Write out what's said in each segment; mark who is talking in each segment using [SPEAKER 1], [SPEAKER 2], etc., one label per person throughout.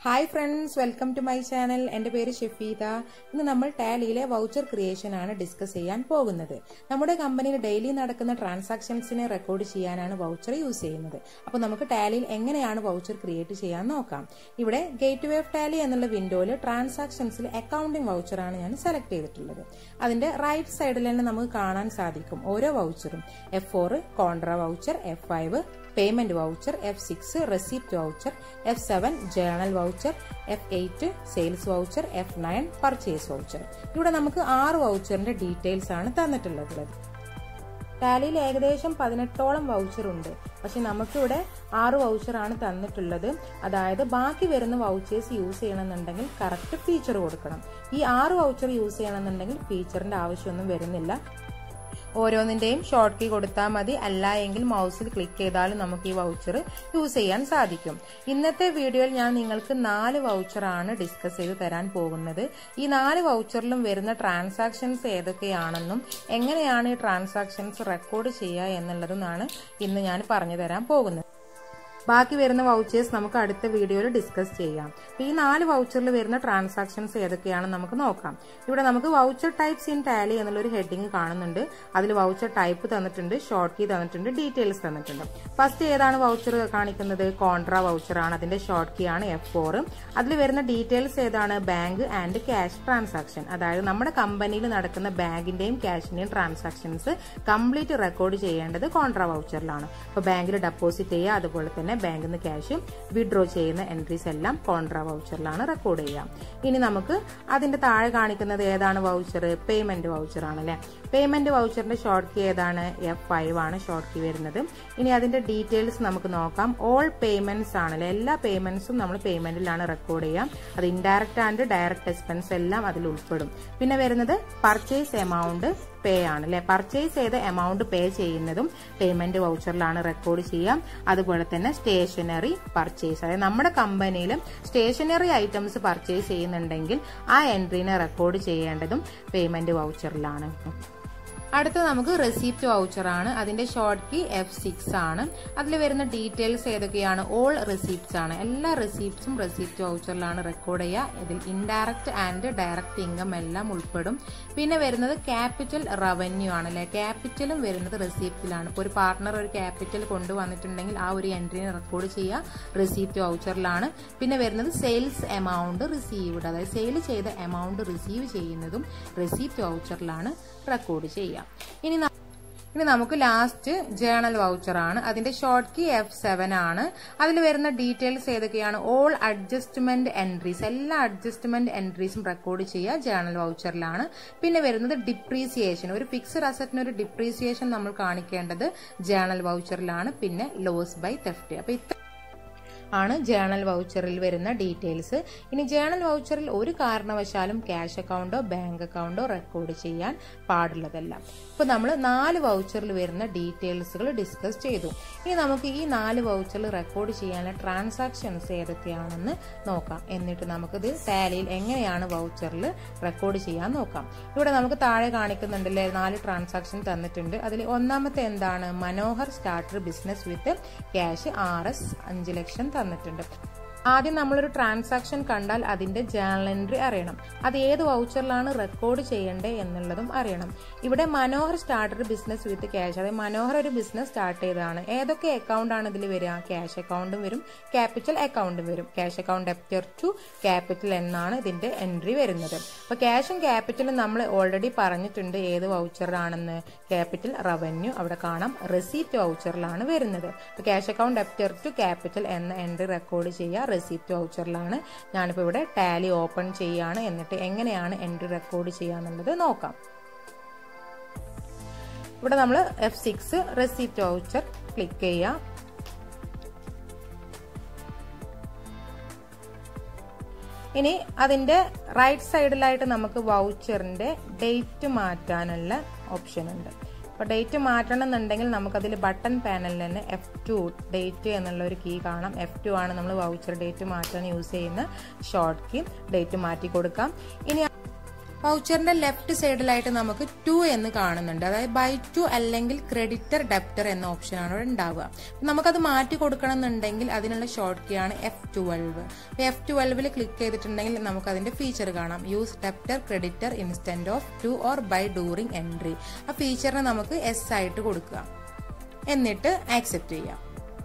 [SPEAKER 1] hi friends welcome to my channel എൻ്റെ പേര് ഷെഫീദ ഇന്ന് നമ്മൾ ടാലിയിലെ വൗച്ചർ ക്രിയേഷൻ ആണ് ഡിസ്കസ് ചെയ്യാൻ പോകുന്നത് നമ്മുടെ കമ്പനിയിൽ ഡെയിലി നടക്കുന്ന ട്രാൻസാക്ഷൻസിനെ റെക്കോർഡ് ചെയ്യാനാണ് വൗച്ചർ യൂസ് ചെയ്യുന്നത് അപ്പോൾ നമുക്ക് ടാലിയിൽ എങ്ങനെയാണ് വൗച്ചർ ക്രിയേറ്റ് ചെയ്യാൻ നോക്കാം ഇവിടെ ഗേറ്റ് വേ ഓഫ് ടാലി എന്നുള്ള വിൻഡോയിൽ ട്രാൻസാക്ഷൻസിൽ അക്കൗണ്ടിംഗ് വൗച്ചറാണ് ഞാൻ സെലക്ട് ചെയ്തിട്ടുള്ളത് അതിന്റെ റൈറ്റ് സൈഡിൽ തന്നെ നമുക്ക് കാണാൻ സാധിക്കും ഓരോ വൗച്ചറും F four contra voucher F five payment voucher F six receipt voucher F seven journal voucher F eight sales voucher F nine purchase voucher ഇവിടെ നമുക്ക് ആറ് വൗച്ചറിന്റെ ഡീറ്റെയിൽസ് ആണ് തന്നിട്ടുള്ളത് ടാലിയിൽ ഏകദേശം പതിനെട്ടോളം വൗച്ചർ ഉണ്ട് പക്ഷെ നമുക്കിവിടെ ആറ് വൗച്ചറാണ് തന്നിട്ടുള്ളത് അതായത് ബാക്കി വരുന്ന വൗച്ചേഴ്സ് യൂസ് ചെയ്യണമെന്നുണ്ടെങ്കിൽ കറക്റ്റ് ഫീച്ചർ കൊടുക്കണം ഈ ആറ് വൗച്ചർ യൂസ് ചെയ്യണമെന്നുണ്ടെങ്കിൽ ഫീച്ചറിന്റെ ആവശ്യമൊന്നും വരുന്നില്ല ഓരോന്നിന്റെയും ഷോർട്ട് കീ കൊടുത്താൽ മതി അല്ല എങ്കിൽ മൗസിൽ ക്ലിക്ക് ചെയ്താലും നമുക്ക് ഈ വൗച്ചർ യൂസ് ചെയ്യാൻ സാധിക്കും ഇന്നത്തെ വീഡിയോയിൽ ഞാൻ നിങ്ങൾക്ക് നാല് വൗച്ചറാണ് ഡിസ്കസ് ചെയ്ത് തരാൻ പോകുന്നത് ഈ നാല് വൗച്ചറിലും വരുന്ന ട്രാൻസാക്ഷൻസ് ഏതൊക്കെയാണെന്നും എങ്ങനെയാണ് ഈ ട്രാൻസാക്ഷൻസ് റെക്കോർഡ് ചെയ്യുക എന്നുള്ളതെന്നാണ് ഇന്ന് ഞാൻ പറഞ്ഞു തരാൻ പോകുന്നത് ബാക്കി വരുന്ന വൗച്ചേഴ്സ് നമുക്ക് അടുത്ത വീഡിയോയിൽ ഡിസ്കസ് ചെയ്യാം ഈ നാല് വൗച്ചറിൽ വരുന്ന ട്രാൻസാക്ഷൻസ് ഏതൊക്കെയാണെന്ന് നമുക്ക് നോക്കാം ഇവിടെ നമുക്ക് വൗച്ചർ ടൈപ്സ് ഇൻ ടാലി എന്നുള്ളൊരു ഹെഡിങ് കാണുന്നുണ്ട് അതിൽ വൗച്ചർ ടൈപ്പ് തന്നിട്ടുണ്ട് ഷോർട്ട് കീ തന്നിട്ടുണ്ട് ഡീറ്റെയിൽസ് തന്നിട്ടുണ്ട് ഫസ്റ്റ് ഏതാണ് വൗച്ചർ കാണിക്കുന്നത് കോൺട്ര വൗച്ചർ ആണ് അതിന്റെ ഷോർട്ട് കീ ആണ് എഫ് ഫോർ അതിൽ വരുന്ന ഡീറ്റെയിൽസ് ഏതാണ് ബാങ്ക് ആൻഡ് ക്യാഷ് ട്രാൻസാക്ഷൻ അതായത് നമ്മുടെ കമ്പനിയിൽ നടക്കുന്ന ബാങ്കിന്റെയും ക്യാഷിന്റെയും ട്രാൻസാക്ഷൻസ് കംപ്ലീറ്റ് റെക്കോർഡ് ചെയ്യേണ്ടത് കോൺട്ര വൗച്ചറിലാണ് അപ്പോൾ ബാങ്കിൽ ഡെപ്പോസിറ്റ് ചെയ്യുക അതുപോലെ തന്നെ ബാങ്കിൽ നിന്ന് ക്യാഷ് വിഡ്രോ ചെയ്യുന്ന എൻട്രീസ് എല്ലാം കോൺട്ര വൗച്ചറിലാണ് റെക്കോർഡ് ചെയ്യുക ഇനി നമുക്ക് അതിന്റെ താഴെ കാണിക്കുന്നത് ഏതാണ് വൗച്ചർ പേയ്മെന്റ് വൗച്ചർ ആണല്ലേ പേയ്മെന്റ് വൗച്ചറിന്റെ ഷോർട്ട് കീ ഏതാണ് എഫ് ഫൈവ് ആണ് ഷോർട്ട് കീ വരുന്നത് ഇനി അതിന്റെ ഡീറ്റെയിൽസ് നമുക്ക് നോക്കാം ഓൾ പേയ്മെന്റ്സ് ആണല്ലേ എല്ലാ പേയ്മെന്റ്സും നമ്മൾ പേയ്മെന്റിലാണ് റെക്കോർഡ് ചെയ്യാം അത് ഇൻഡയറക്റ്റ് ആൻഡ് ഡയറക്റ്റ് എക്സ്പെൻസ് എല്ലാം അതിൽ ഉൾപ്പെടും പിന്നെ വരുന്നത് പർച്ചേസ് എമൗണ്ട് പേ ആണ് അല്ലെ പർച്ചേസ് ചെയ്ത എമൗണ്ട് പേ ചെയ്യുന്നതും പേയ്മെന്റ് വൗച്ചറിലാണ് റെക്കോർഡ് ചെയ്യാം അതുപോലെ തന്നെ സ്റ്റേഷനറി പർച്ചേസ് അതായത് നമ്മുടെ കമ്പനിയിൽ സ്റ്റേഷനറി ഐറ്റംസ് പർച്ചേസ് ചെയ്യുന്നുണ്ടെങ്കിൽ ആ എൻട്രീനെ റെക്കോർഡ് ചെയ്യേണ്ടതും പേയ്മെന്റ് വൗച്ചറിലാണ് അടുത്ത നമുക്ക് റെസിപ്റ്റ് വൗച്ചർ ആണ് അതിന്റെ ഷോർട്ട് കീ എഫ് സിക്സ് ആണ് അതിൽ വരുന്ന ഡീറ്റെയിൽസ് ഏതൊക്കെയാണ് ഓൾ റെസിപ്റ്റ്സ് ആണ് എല്ലാ റെസിപ്റ്റ്സും റെസിപ്റ്റ് വൗച്ചറിലാണ് റെക്കോർഡ് ചെയ്യുക ഇതിൽ ഇൻഡയറക്റ്റ് ആൻഡ് ഡയറക്റ്റ് ഇൻകം എല്ലാം ഉൾപ്പെടും പിന്നെ വരുന്നത് ക്യാപിറ്റൽ റവന്യൂ ആണ് അല്ലെ ക്യാപിറ്റലും വരുന്നത് റെസിപ്റ്റിലാണ് ഇപ്പോൾ ഒരു പാർട്ണർ ഒരു ക്യാപിറ്റൽ കൊണ്ടുവന്നിട്ടുണ്ടെങ്കിൽ ആ ഒരു എൻട്രിനെ റെക്കോർഡ് ചെയ്യുക റെസിപ്റ്റ് വൗച്ചറിലാണ് പിന്നെ വരുന്നത് സെയിൽസ് എമൗണ്ട് റിസീവ്ഡ് അതായത് സെയിൽ ചെയ്ത എമൗണ്ട് റിസീവ് ചെയ്യുന്നതും റെസിപ്റ്റ് വൗച്ചറിലാണ് റെക്കോർഡ് ചെയ്യുക ഇനി ഇനി നമുക്ക് ലാസ്റ്റ് ജേണൽ വൗച്ചർ ആണ് അതിന്റെ ഷോർട്ട് കീ എഫ് സെവൻ ആണ് അതിൽ വരുന്ന ഡീറ്റെയിൽസ് ഏതൊക്കെയാണ് ഓൾ അഡ്ജസ്റ്റ്മെന്റ് എൻട്രീസ് എല്ലാ അഡ്ജസ്റ്റ്മെന്റ് എൻട്രീസും റെക്കോർഡ് ചെയ്യുക ജേണൽ വൗച്ചറിലാണ് പിന്നെ വരുന്നത് ഡിപ്രീസിയേഷൻ ഒരു ഫിക്സഡ് അസറ്റിന് ഒരു ഡിപ്രീസിയേഷൻ നമ്മൾ കാണിക്കേണ്ടത് ജേണൽ വൗച്ചറിലാണ് പിന്നെ ലോസ് ബൈ തെഫ്റ്റ് അപ്പൊ ഇത്ര ആണ് ജേണൽ വൗച്ചറിൽ വരുന്ന ഡീറ്റെയിൽസ് ഇനി ജേണൽ വൗച്ചറിൽ ഒരു കാരണവശാലും ക്യാഷ് അക്കൗണ്ടോ ബാങ്ക് അക്കൗണ്ടോ റെക്കോർഡ് ചെയ്യാൻ പാടുള്ളതല്ല ഇപ്പൊ നമ്മൾ നാല് വൗച്ചറിൽ വരുന്ന ഡീറ്റെയിൽസുകൾ ഡിസ്കസ് ചെയ്തു ഇനി നമുക്ക് ഈ നാല് വൗച്ചറിൽ റെക്കോർഡ് ചെയ്യാനുള്ള ട്രാൻസാക്ഷൻസ് ഏതൊക്കെയാണെന്ന് നോക്കാം എന്നിട്ട് നമുക്കിത് ടാലിയിൽ എങ്ങനെയാണ് വൗച്ചറിൽ റെക്കോർഡ് ചെയ്യാൻ നോക്കാം ഇവിടെ നമുക്ക് താഴെ കാണിക്കുന്നുണ്ടല്ലേ നാല് ട്രാൻസാക്ഷൻ തന്നിട്ടുണ്ട് അതിൽ ഒന്നാമത്തെ എന്താണ് Manohar started business with cash R S അഞ്ച് ലക്ഷം തന്നിട്ടുണ്ട് ആദ്യം നമ്മളൊരു ട്രാൻസാക്ഷൻ കണ്ടാൽ അതിന്റെ ജേണൽ എൻട്രി അറിയണം അത് ഏത് വൗച്ചറിലാണ് റെക്കോർഡ് ചെയ്യേണ്ടത് എന്നുള്ളതും അറിയണം ഇവിടെ Manohar started business with cash അതായത് മനോഹർ ഒരു ബിസിനസ് സ്റ്റാർട്ട് ചെയ്തതാണ് ഏതൊക്കെ അക്കൗണ്ട് ആണ് ഇതിൽ വരിക ക്യാഷ് അക്കൗണ്ടും വരും ക്യാപിറ്റൽ അക്കൗണ്ടും വരും cash account debtor to capital എന്നാണ് ഇതിന്റെ എൻട്രി വരുന്നത് അപ്പൊ ക്യാഷും ക്യാപിറ്റലും നമ്മൾ ഓൾറെഡി പറഞ്ഞിട്ടുണ്ട് ഏത് വൗച്ചറാണെന്ന് ക്യാപിറ്റൽ റവന്യൂ അവിടെ കാണാം റെസീപ്റ്റ് വൗച്ചറിലാണ് വരുന്നത് അപ്പൊ cash account debtor to capital എന്ന എൻട്രി റെക്കോർഡ് ചെയ്യുക റെസിപ്റ്റ് വൗച്ചറിലാണ് ഞാനിപ്പോൾ ഇവിടെ ടാലി ഓപ്പൺ ചെയ്യാണ് എന്നിട്ട് എങ്ങനെയാണ് എൻട്രി റെക്കോർഡ് ചെയ്യുക എന്നുള്ളത് നോക്കാം ഇവിടെ നമ്മൾ F six receipt voucher click ചെയ്യുക ഇനി അതിന്റെ റൈറ്റ് സൈഡിലായിട്ട് നമുക്ക് വൗച്ചറിന്റെ ഡേറ്റ് മാറ്റാനുള്ള ഓപ്ഷൻ ഉണ്ട് അപ്പൊ ഡേറ്റ് മാറ്റണം എന്നുണ്ടെങ്കിൽ നമുക്കതിൽ ബട്ടൺ പാനലിൽ തന്നെ എഫ് ടു ഡേറ്റ് എന്നുള്ള ഒരു കീ കാണാം എഫ് ടു ആണ് നമ്മൾ വൗച്ചർ ഡേറ്റ് മാറ്റാൻ യൂസ് ചെയ്യുന്ന ഷോർട്ട് കീ ഡേറ്റ് മാറ്റി കൊടുക്കാം ഇനി വൗച്ചറിന്റെ ലെഫ്റ്റ് സൈഡിലായിട്ട് നമുക്ക് ടു എന്ന് കാണുന്നുണ്ട് അതായത് ബൈ ടു അല്ലെങ്കിൽ ക്രെഡിറ്റർ ഡെപ്റ്റർ എന്ന ഓപ്ഷനാണ് ഇവിടെ ഉണ്ടാവുക നമുക്കത് മാറ്റി കൊടുക്കണം എന്നുണ്ടെങ്കിൽ അതിനുള്ള ഷോർട്ട് കീ ആണ് എഫ് ട്വൽവ് എഫ് ട്വൽവിൽ ക്ലിക്ക് ചെയ്തിട്ടുണ്ടെങ്കിൽ നമുക്ക് അതിന്റെ ഫീച്ചർ കാണാം use debtor creditor instead of to or by during entry ആ ഫീച്ചറിനെ നമുക്ക് എസ് ആയിട്ട് കൊടുക്കുക എന്നിട്ട് ആക്സെപ്റ്റ് ചെയ്യാം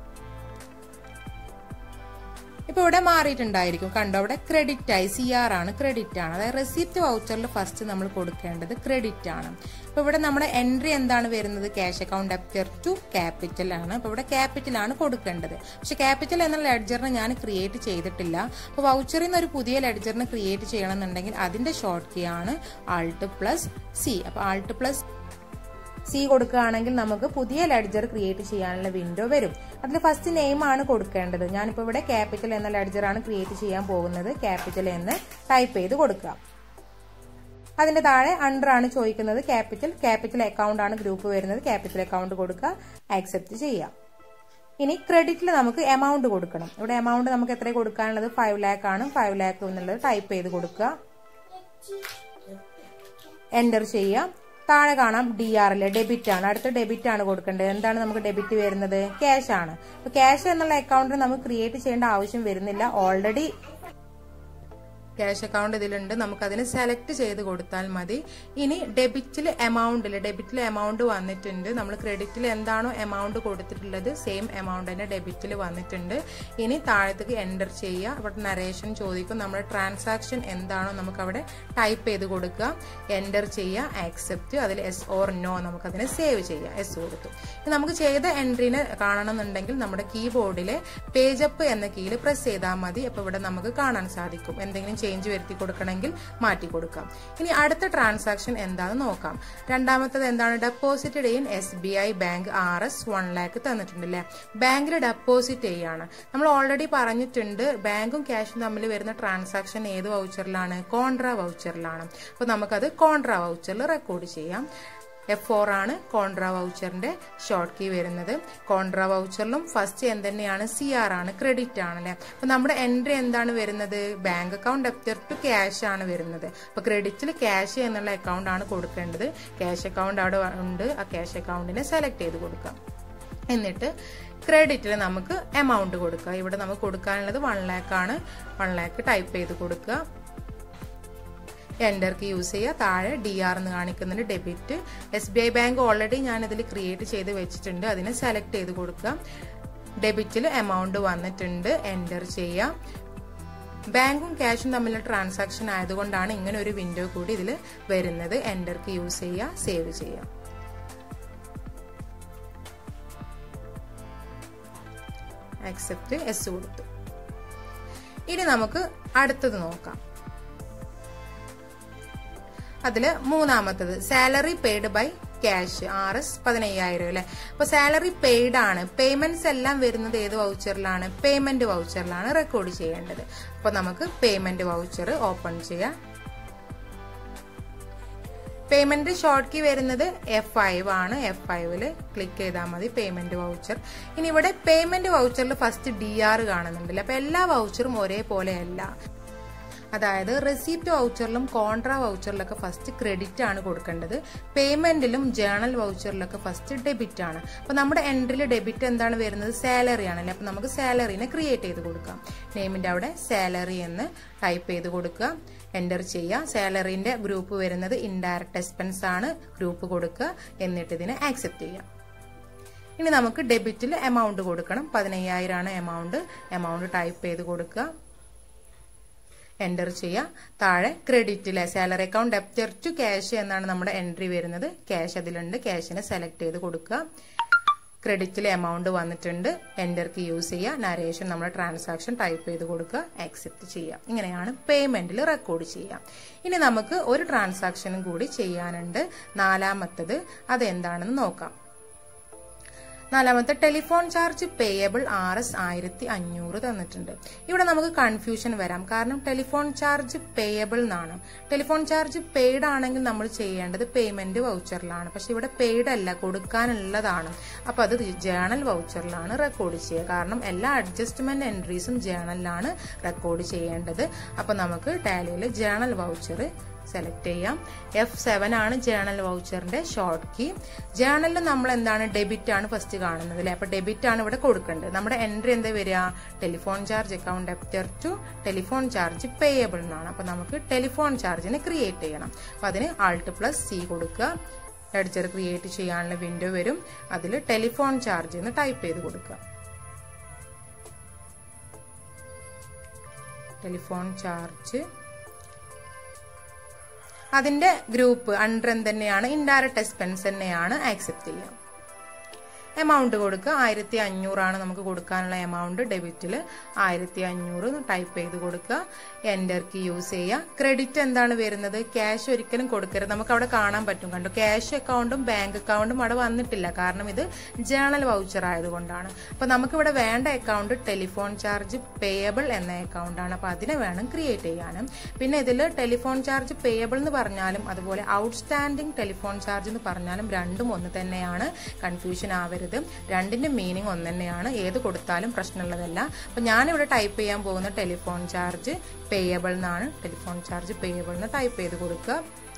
[SPEAKER 1] ഇപ്പൊ ഇവിടെ മാറിയിട്ടുണ്ടായിരിക്കും കണ്ടോ അവിടെ ക്രെഡിറ്റ് ആയി സി ആർ ആണ് ക്രെഡിറ്റ് ആണ് അതായത് റെസിപ്റ്റ് വൗച്ചറിൽ ഫസ്റ്റ് നമ്മൾ കൊടുക്കേണ്ടത് ക്രെഡിറ്റ് ആണ് ഇപ്പൊ ഇവിടെ നമ്മുടെ എൻട്രി എന്താണ് വരുന്നത് cash account debtor to capital ആണ് അപ്പൊ ഇവിടെ ക്യാപിറ്റൽ ആണ് കൊടുക്കേണ്ടത് പക്ഷെ ക്യാപിറ്റൽ എന്ന ലെഡ്ജറിനെ ഞാൻ ക്രിയേറ്റ് ചെയ്തിട്ടില്ല അപ്പൊ വൗച്ചറിൽ നിന്ന് ഒരു പുതിയ ലെഡ്ജറിനെ ക്രിയേറ്റ് ചെയ്യണമെന്നുണ്ടെങ്കിൽ അതിന്റെ ഷോർട്ട് കീ ആണ് ആൾട്ട് പ്ലസ് സി അപ്പൊ ആൾട്ട് പ്ലസ് സി കൊടുക്കുകയാണെങ്കിൽ നമുക്ക് പുതിയ ലെഡ്ജർ ക്രിയേറ്റ് ചെയ്യാനുള്ള വിൻഡോ വരും അതിൽ ഫസ്റ്റ് നെയിം ആണ് കൊടുക്കേണ്ടത് ഞാനിപ്പോൾ ഇവിടെ ക്യാപിറ്റൽ എന്ന ലെഡ്ജർ ആണ് ക്രിയേറ്റ് ചെയ്യാൻ പോകുന്നത് ക്യാപിറ്റൽ എന്ന് ടൈപ്പ് ചെയ്ത് കൊടുക്കുക അതിന്റെ താഴെ അണ്ടർ ആണ് ചോദിക്കുന്നത് ക്യാപിറ്റൽ ക്യാപിറ്റൽ അക്കൗണ്ട് ആണ് ഗ്രൂപ്പ് വരുന്നത് ക്യാപിറ്റൽ അക്കൗണ്ട് കൊടുക്കുക ആക്സെപ്റ്റ് ചെയ്യാം ഇനി ക്രെഡിറ്റിൽ നമുക്ക് എമൗണ്ട് കൊടുക്കണം ഇവിടെ എമൗണ്ട് നമുക്ക് എത്ര കൊടുക്കാനുള്ളത് ഫൈവ് ലാക്ക് ആണ് ഫൈവ് ലാക്ക് എന്നുള്ളത് ടൈപ്പ് ചെയ്ത് കൊടുക്കുക എൻ്റർ ചെയ്യാം താഴെ കാണാം ഡി ആറിലെ ഡെബിറ്റ് ആണ് അടുത്ത ഡെബിറ്റ് ആണ് കൊടുക്കേണ്ടത് എന്താണ് നമുക്ക് ഡെബിറ്റ് വരുന്നത് ക്യാഷ് ആണ് അപ്പൊ ക്യാഷ് എന്നുള്ള അക്കൗണ്ട് നമുക്ക് ക്രിയേറ്റ് ചെയ്യേണ്ട ആവശ്യം വരുന്നില്ല ഓൾറെഡി ക്യാഷ് അക്കൗണ്ട് ഇതിലുണ്ട് നമുക്ക് അതിന് സെലക്ട് ചെയ്ത് കൊടുത്താൽ മതി ഇനി ഡെബിറ്റിൽ എമൗണ്ടിൽ ഡെബിറ്റിൽ എമൗണ്ട് വന്നിട്ടുണ്ട് നമ്മൾ ക്രെഡിറ്റിൽ എന്താണോ എമൗണ്ട് കൊടുത്തിട്ടുള്ളത് സെയിം എമൗണ്ട് തന്നെ ഡെബിറ്റിൽ വന്നിട്ടുണ്ട് ഇനി താഴത്തേക്ക് എൻ്റർ ചെയ്യുക ഇവിടെ നരേഷൻ ചോദിക്കും നമ്മുടെ ട്രാൻസാക്ഷൻ എന്താണോ നമുക്ക് അവിടെ ടൈപ്പ് ചെയ്ത് കൊടുക്കുക എൻ്റർ ചെയ്യുക ആക്സെപ്റ്റ് അതിൽ എസ് ഓർ നോ നമുക്ക് അതിനെ സേവ് ചെയ്യുക എസ് കൊടുത്തു ഇനി നമുക്ക് ചെയ്ത എൻട്രീനെ കാണണമെന്നുണ്ടെങ്കിൽ നമ്മുടെ കീബോർഡിലെ പേജ് അപ്പ് എന്ന കീയിൽ പ്രസ് ചെയ്താൽ മതി അപ്പോൾ ഇവിടെ നമുക്ക് കാണാൻ സാധിക്കും എന്തെങ്കിലും ചേഞ്ച് വരുത്തി കൊടുക്കണമെങ്കിൽ മാറ്റി കൊടുക്കാം ഇനി അടുത്ത ട്രാൻസാക്ഷൻ എന്താണെന്ന് നോക്കാം രണ്ടാമത്തത് എന്താണ് deposited in S B I bank R S one lakh തന്നിട്ടുണ്ടല്ലേ ബാങ്കിൽ ഡെപ്പോസിറ്റ് ചെയ്യാണ് നമ്മൾ ഓൾറെഡി പറഞ്ഞിട്ടുണ്ട് ബാങ്കും ക്യാഷും തമ്മിൽ വരുന്ന ട്രാൻസാക്ഷൻ ഏത് വൗച്ചറിലാണ് കോൺട്ര വൗച്ചറിലാണ് അപ്പോൾ നമുക്കത് കോൺട്ര വൗച്ചറിൽ റെക്കോർഡ് ചെയ്യാം എഫ് ഫോർ ആണ് കോൺട്ര വൗച്ചറിന്റെ ഷോർട്ട് കീ വരുന്നത് കോൺട്ര വൗച്ചറിലും ഫസ്റ്റ് എന്ത് തന്നെയാണ് സി ആർ ആണ് ക്രെഡിറ്റ് ആണല്ലേ അപ്പൊ നമ്മുടെ എൻട്രി എന്താണ് വരുന്നത് bank account debtor to cash ആണ് വരുന്നത് അപ്പൊ ക്രെഡിറ്റിൽ ക്യാഷ് എന്നുള്ള അക്കൗണ്ട് ആണ് കൊടുക്കേണ്ടത് ക്യാഷ് അക്കൗണ്ട് അവിടെ ഉണ്ട് ആ ക്യാഷ് അക്കൗണ്ടിനെ സെലക്ട് ചെയ്ത് കൊടുക്കാം എന്നിട്ട് ക്രെഡിറ്റിൽ നമുക്ക് എമൗണ്ട് കൊടുക്കുക ഇവിടെ നമുക്ക് കൊടുക്കാനുള്ളത് വൺ ലാക്ക് ആണ് വൺ ലാക്ക് ടൈപ്പ് ചെയ്ത് കൊടുക്കുക എൻ്റർ കീ യൂസ് ചെയ്യുക താഴെ ഡി ആർ എന്ന് കാണിക്കുന്നുണ്ട് debit S B I bank already ഞാൻ ഇതിൽ ക്രിയേറ്റ് ചെയ്ത് വെച്ചിട്ടുണ്ട് അതിനെ സെലക്ട് ചെയ്ത് കൊടുക്കുക ഡെബിറ്റിൽ എമൗണ്ട് വന്നിട്ടുണ്ട് എൻ്റർ ചെയ്യാം ബാങ്കും ക്യാഷും തമ്മിലുള്ള ട്രാൻസാക്ഷൻ ആയതുകൊണ്ടാണ് ഇങ്ങനെ ഒരു വിൻഡോ കൂടി ഇതിൽ വരുന്നത് എൻ്റർ കീ യൂസ് ചെയ്യുക സേവ് ചെയ്യാം ആക്സെപ്റ്റ് എസ് കൊടുത്തു ഇനി നമുക്ക് അടുത്തത് നോക്കാം അതിൽ മൂന്നാമത്തത് salary paid by cash R S പതിനയ്യായിരം അല്ലെ അപ്പൊ സാലറി പെയ്ഡ് ആണ് പേയ്മെന്റ്സ് എല്ലാം വരുന്നത് ഏത് വൗച്ചറിലാണ് പേയ്മെന്റ് വൗച്ചറിലാണ് റെക്കോർഡ് ചെയ്യേണ്ടത് അപ്പൊ നമുക്ക് പേയ്മെന്റ് വൗച്ചർ ഓപ്പൺ ചെയ്യാം പേയ്മെന്റ് ഷോർട്ട് കീ വരുന്നത് എഫ് ഫൈവ് ആണ് എഫ് ഫൈവില് ക്ലിക്ക് ചെയ്താൽ മതി പേയ്മെന്റ് വൗച്ചർ ഇനി ഇവിടെ പേയ്മെന്റ് വൗച്ചറിൽ ഫസ്റ്റ് ഡി ആർ കാണുന്നുണ്ടല്ലോ അപ്പൊ എല്ലാ വൗച്ചറും ഒരേപോലെയല്ല അതായത് റെസിപ്റ്റ് വൗച്ചറിലും കോൺട്രാ വൗച്ചറിലൊക്കെ ഫസ്റ്റ് ക്രെഡിറ്റ് ആണ് കൊടുക്കേണ്ടത് പേയ്മെന്റിലും ജേണൽ വൗച്ചറിലൊക്കെ ഫസ്റ്റ് ഡെബിറ്റ് ആണ് അപ്പൊ നമ്മുടെ എൻട്രിയിൽ ഡെബിറ്റ് എന്താണ് വരുന്നത് സാലറി ആണല്ലേ അപ്പൊ നമുക്ക് സാലറിനെ ക്രിയേറ്റ് ചെയ്ത് കൊടുക്കാം നെയിമിന്റെ അവിടെ സാലറി എന്ന് ടൈപ്പ് ചെയ്ത് കൊടുക്കുക എൻ്റർ ചെയ്യുക സാലറിന്റെ ഗ്രൂപ്പ് വരുന്നത് ഇൻഡയറക്റ്റ് എക്സ്പെൻസ് ആണ് ഗ്രൂപ്പ് കൊടുക്കുക എന്നിട്ട് ഇതിനെ ആക്സെപ്റ്റ് ചെയ്യാം ഇനി നമുക്ക് ഡെബിറ്റിൽ എമൗണ്ട് കൊടുക്കണം പതിനയ്യായിരം ആണ് എമൗണ്ട് എമൗണ്ട് ടൈപ്പ് ചെയ്ത് കൊടുക്കുക എൻ്റർ ചെയ്യുക താഴെ ക്രെഡിറ്റിലെ salary account debtor to cash എന്നാണ് നമ്മുടെ എൻട്രി വരുന്നത് ക്യാഷ് അതിലുണ്ട് ക്യാഷിനെ സെലക്ട് ചെയ്ത് കൊടുക്കുക ക്രെഡിറ്റിൽ എമൗണ്ട് വന്നിട്ടുണ്ട് എൻ്റർ കീ യൂസ് ചെയ്യുക നരേഷൻ നമ്മുടെ ട്രാൻസാക്ഷൻ ടൈപ്പ് ചെയ്ത് കൊടുക്കുക ആക്സെപ്റ്റ് ചെയ്യുക ഇങ്ങനെയാണ് പേയ്മെന്റിൽ റെക്കോർഡ് ചെയ്യുക ഇനി നമുക്ക് ഒരു ട്രാൻസാക്ഷനും കൂടി ചെയ്യാനുണ്ട് നാലാമത്തത് അതെന്താണെന്ന് നോക്കാം നാലാമത്തെ telephone charge payable R S ആയിരത്തി അഞ്ഞൂറ് തന്നിട്ടുണ്ട് ഇവിടെ നമുക്ക് കൺഫ്യൂഷൻ വരാം കാരണം ടെലിഫോൺ ചാർജ് പേയബിൾ എന്നാണ് ടെലിഫോൺ ചാർജ് പെയ്ഡ് ആണെങ്കിൽ നമ്മൾ ചെയ്യേണ്ടത് പേയ്മെന്റ് വൗച്ചറിലാണ് പക്ഷെ ഇവിടെ പെയ്ഡ് അല്ല കൊടുക്കാനുള്ളതാണ് അപ്പൊ അത് ജേണൽ വൗച്ചറിലാണ് റെക്കോർഡ് ചെയ്യുക കാരണം എല്ലാ അഡ്ജസ്റ്റ്മെന്റ് എൻട്രീസും ജേണലിലാണ് റെക്കോർഡ് ചെയ്യേണ്ടത് അപ്പൊ നമുക്ക് ടാലിയിൽ ജേണൽ വൗച്ചർ സെലക്ട് ചെയ്യാം എഫ് സെവൻ ആണ് ജേണൽ വൗച്ചറിന്റെ ഷോർട്ട് കീ ജേണലിൽ നമ്മൾ എന്താണ് ഡെബിറ്റ് ആണ് ഫസ്റ്റ് കാണുന്നത് അല്ലെ അപ്പൊ ഡെബിറ്റ് ആണ് ഇവിടെ കൊടുക്കേണ്ടത് നമ്മുടെ എൻട്രി എന്താ വരിക telephone charge account debtor to telephone charge payable എന്നാണ് അപ്പൊ നമുക്ക് ടെലിഫോൺ ചാർജിന് ക്രിയേറ്റ് ചെയ്യണം അപ്പൊ അതിന് ആൾട്ട് പ്ലസ് സി കൊടുക്കുക ലെഡ്ജർ ക്രിയേറ്റ് ചെയ്യാനുള്ള വിൻഡോ വരും അതിൽ ടെലിഫോൺ ചാർജ് എന്ന് ടൈപ്പ് ചെയ്ത് കൊടുക്കുക ടെലിഫോൺ ചാർജ് അതിന്റെ ഗ്രൂപ്പ് അണ്ടർ തന്നെയാണ് ഇൻഡയറക്റ്റ് എക്സ്പെൻസ് തന്നെയാണ് ആക്സെപ്റ്റ് ചെയ്യുക എമൗണ്ട് കൊടുക്കുക ആയിരത്തി അഞ്ഞൂറാണ് നമുക്ക് കൊടുക്കാനുള്ള എമൗണ്ട് ഡെബിറ്റിൽ ആയിരത്തി അഞ്ഞൂറ് ടൈപ്പ് ചെയ്ത് കൊടുക്കുക എൻ്റർ കീ യൂസ് ചെയ്യുക ക്രെഡിറ്റ് എന്താണ് വരുന്നത് ക്യാഷ് ഒരിക്കലും കൊടുക്കരുത് നമുക്ക് അവിടെ കാണാൻ പറ്റും കണ്ടു ക്യാഷ് അക്കൗണ്ടും ബാങ്ക് അക്കൗണ്ടും അവിടെ വന്നിട്ടില്ല കാരണം ഇത് ജേണൽ വൗച്ചർ ആയതുകൊണ്ടാണ് അപ്പൊ നമുക്കിവിടെ വേണ്ട അക്കൗണ്ട് ടെലിഫോൺ ചാർജ് പേയബിൾ എന്ന അക്കൗണ്ടാണ് അപ്പൊ അതിനെ വേണം ക്രിയേറ്റ് ചെയ്യാനും പിന്നെ ഇതിൽ ടെലിഫോൺ ചാർജ് പേയബിൾ എന്ന് പറഞ്ഞാലും അതുപോലെ ഔട്ട്സ്റ്റാൻഡിംഗ് ടെലിഫോൺ ചാർജ് എന്ന് പറഞ്ഞാലും രണ്ടും ഒന്ന് തന്നെയാണ് കൺഫ്യൂഷൻ ആവരുത് രണ്ടിന്റെ മീനിങ് ഒന്ന് തന്നെയാണ് ഏത് കൊടുത്താലും പ്രശ്നമുള്ളതല്ല അപ്പൊ ഞാനിവിടെ ടൈപ്പ് ചെയ്യാൻ പോകുന്ന ടെലിഫോൺ ചാർജ് പേയബിൾ എന്നാണ് ടെലിഫോൺ ചാർജ് പേയബിൾ എന്ന് ടൈപ്പ് ചെയ്ത് കൊടുക്കുക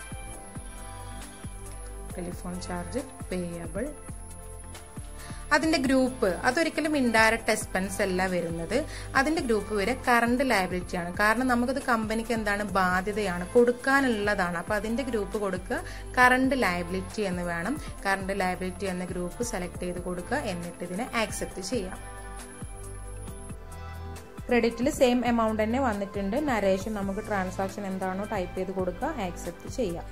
[SPEAKER 1] ടെലിഫോൺ ചാർജ് പേയബിൾ അതിന്റെ ഗ്രൂപ്പ് അതൊരിക്കലും ഇൻഡയറക്റ്റ് എക്സ്പെൻസ് അല്ല വരുന്നത് അതിന്റെ ഗ്രൂപ്പ് വരെ കറണ്ട് ലയബിലിറ്റി ആണ് കാരണം നമുക്കത് കമ്പനിക്ക് എന്താണ് ബാധ്യതയാണ് കൊടുക്കാനുള്ളതാണ് അപ്പൊ അതിന്റെ ഗ്രൂപ്പ് കൊടുക്കുക കറണ്ട് ലയബിലിറ്റി എന്ന് വേണം കറണ്ട് ലയബിലിറ്റി എന്ന ഗ്രൂപ്പ് സെലക്ട് ചെയ്ത് കൊടുക്കുക എന്നിട്ട് ഇതിനെ ആക്സെപ്റ്റ് ചെയ്യാം ക്രെഡിറ്റിൽ സെയിം എമൗണ്ട് തന്നെ വന്നിട്ടുണ്ട് നരേഷൻ നമുക്ക് ട്രാൻസാക്ഷൻ എന്താണോ ടൈപ്പ് ചെയ്ത് കൊടുക്കുക ആക്സെപ്റ്റ് ചെയ്യാം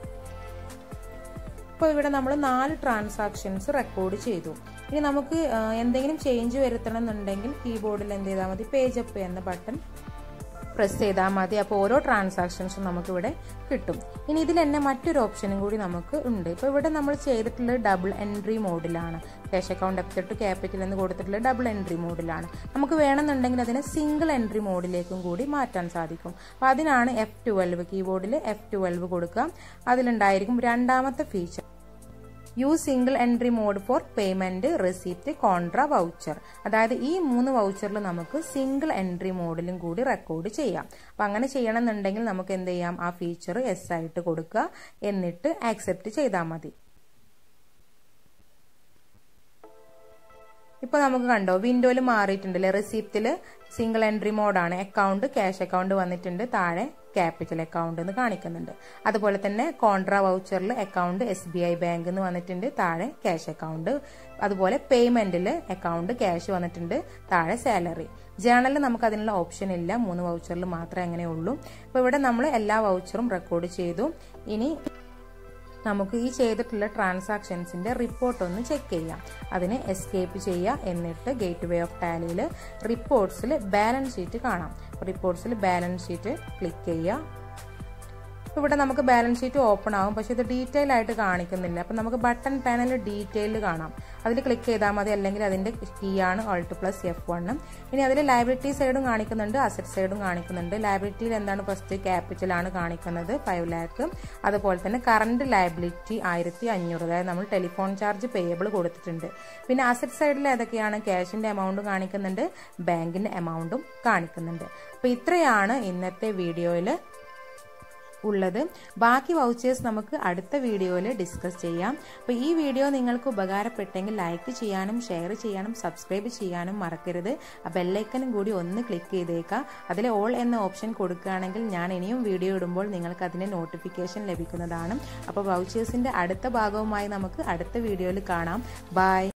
[SPEAKER 1] ഇപ്പോൾ ഇവിടെ നമ്മൾ നാല് ട്രാൻസാക്ഷൻസ് റെക്കോർഡ് ചെയ്തു ഇനി നമുക്ക് എന്തെങ്കിലും ചേഞ്ച് വരുത്തണം എന്നുണ്ടെങ്കിൽ കീബോർഡിൽ എന്ത് ചെയ്താൽ മതി പേജ് അപ്പ് എന്ന ബട്ടൺ പ്രസ് ചെയ്താൽ മതി അപ്പോൾ ഓരോ ട്രാൻസാക്ഷൻസും നമുക്കിവിടെ കിട്ടും ഇനി ഇതിൽ തന്നെ മറ്റൊരു ഓപ്ഷനും കൂടി നമുക്ക് ഉണ്ട് ഇപ്പോൾ ഇവിടെ നമ്മൾ ചെയ്തിട്ടുള്ളത് ഡബിൾ എൻട്രി മോഡിലാണ് cash account debtor to capital എന്ന് കൊടുത്തിട്ടുള്ളത് ഡബിൾ എൻട്രി മോഡിലാണ് നമുക്ക് വേണമെന്നുണ്ടെങ്കിൽ അതിനെ സിംഗിൾ എൻട്രി മോഡിലേക്കും കൂടി മാറ്റാൻ സാധിക്കും അപ്പോൾ അതിനാണ് എഫ് ട്വൽവ് കീബോർഡിൽ എഫ് ട്വൽവ് കൊടുക്കുക അതിലുണ്ടായിരിക്കും രണ്ടാമത്തെ feature use single entry mode for payment receipt contra voucher അതായത് ഈ മൂന്ന് വൗച്ചറിൽ നമുക്ക് സിംഗിൾ എൻട്രി മോഡിലും കൂടി റെക്കോർഡ് ചെയ്യാം അപ്പം അങ്ങനെ ചെയ്യണമെന്നുണ്ടെങ്കിൽ നമുക്ക് എന്ത് ചെയ്യാം ആ ഫീച്ചർ എസ് ആയിട്ട് കൊടുക്കുക എന്നിട്ട് ആക്സെപ്റ്റ് ചെയ്താൽ മതി ഇപ്പൊ നമുക്ക് കണ്ടോ വിൻഡോയിൽ മാറിയിട്ടുണ്ടല്ലേ റെസിപ്റ്റിൽ സിംഗിൾ എൻട്രി മോഡാണ് അക്കൗണ്ട് ക്യാഷ് അക്കൗണ്ട് വന്നിട്ടുണ്ട് താഴെ ക്യാപിറ്റൽ അക്കൗണ്ട് എന്ന് കാണിക്കുന്നുണ്ട് അതുപോലെ തന്നെ കോൺട്ര വൗച്ചറിൽ account S B I bank എന്ന് വന്നിട്ടുണ്ട് താഴെ ക്യാഷ് അക്കൗണ്ട് അതുപോലെ പേയ്മെന്റിൽ അക്കൗണ്ട് ക്യാഷ് വന്നിട്ടുണ്ട് താഴെ സാലറി ജേണലിൽ നമുക്ക് അതിനുള്ള ഓപ്ഷൻ ഇല്ല മൂന്ന് വൗച്ചറിൽ മാത്രമേ അങ്ങനെ ഉള്ളൂ അപ്പോൾ ഇവിടെ നമ്മൾ എല്ലാ വൗച്ചറും റെക്കോർഡ് ചെയ്തു ഇനി നമുക്ക് ഈ ചെയ്തിട്ടുള്ള ട്രാൻസാക്ഷൻസിന്റെ റിപ്പോർട്ട് ഒന്ന് ചെക്ക് ചെയ്യാം അതിന് എസ്കേപ്പ് ചെയ്യുക എന്നിട്ട് ഗേറ്റ് വേ ഓഫ് ടാലിയിൽ റിപ്പോർട്ട്സിൽ ബാലൻസ് ഷീറ്റ് കാണാം റിപ്പോർട്ട്സിൽ ബാലൻസ് ഷീറ്റ് ക്ലിക്ക് ചെയ്യുക ഇവിടെ നമുക്ക് ബാലൻസ് ഷീറ്റ് ഓപ്പൺ ആകും പക്ഷെ ഇത് ഡീറ്റെയിൽ ആയിട്ട് കാണിക്കുന്നില്ല അപ്പം നമുക്ക് ബട്ടൺ പാനലിൽ ഡീറ്റെയിൽ കാണാം അതിൽ ക്ലിക്ക് ചെയ്താൽ മതി അല്ലെങ്കിൽ അതിന്റെ കീ ആണ് ഓൾട്ട് പ്ലസ് എഫ് വണ്ണും ഇനി അതിൽ ലയബിലിറ്റി സൈഡും കാണിക്കുന്നുണ്ട് അസറ്റ് സൈഡും കാണിക്കുന്നുണ്ട് ലയബിലിറ്റിയിൽ എന്താണ് ഫസ്റ്റ് ക്യാപിറ്റൽ ആണ് കാണിക്കുന്നത് ഫൈവ് ലാക്ക് അതുപോലെ തന്നെ കറണ്ട് ലയബിലിറ്റി ആയിരത്തി അഞ്ഞൂറ് അതായത് നമ്മൾ ടെലിഫോൺ ചാർജ് പേയബിൾ കൊടുത്തിട്ടുണ്ട് പിന്നെ അസറ്റ് സൈഡിൽ ഏതൊക്കെയാണ് ക്യാഷിന്റെ എമൗണ്ട് കാണിക്കുന്നുണ്ട് ബാങ്കിന്റെ എമൗണ്ടും കാണിക്കുന്നുണ്ട് അപ്പൊ ഇത്രയാണ് ഇന്നത്തെ വീഡിയോയിൽ ഉള്ളത് ബാക്കി വൗച്ചേഴ്സ് നമുക്ക് അടുത്ത വീഡിയോയിൽ ഡിസ്കസ് ചെയ്യാം അപ്പോൾ ഈ വീഡിയോ നിങ്ങൾക്ക് ഉപകാരപ്പെട്ടെങ്കിൽ ലൈക്ക് ചെയ്യാനും ഷെയർ ചെയ്യാനും സബ്സ്ക്രൈബ് ചെയ്യാനും മറക്കരുത് ആ ബെല്ലൈക്കനും കൂടി ഒന്ന് ക്ലിക്ക് ചെയ്തേക്കാം അതിൽ ഓൾ എന്ന ഓപ്ഷൻ കൊടുക്കുകയാണെങ്കിൽ ഞാൻ ഇനിയും വീഡിയോ ഇടുമ്പോൾ നിങ്ങൾക്ക് അതിൻ്റെ നോട്ടിഫിക്കേഷൻ ലഭിക്കുന്നതാണ് അപ്പോൾ വൗച്ചേഴ്സിൻ്റെ അടുത്ത ഭാഗവുമായി നമുക്ക് അടുത്ത വീഡിയോയിൽ കാണാം ബൈ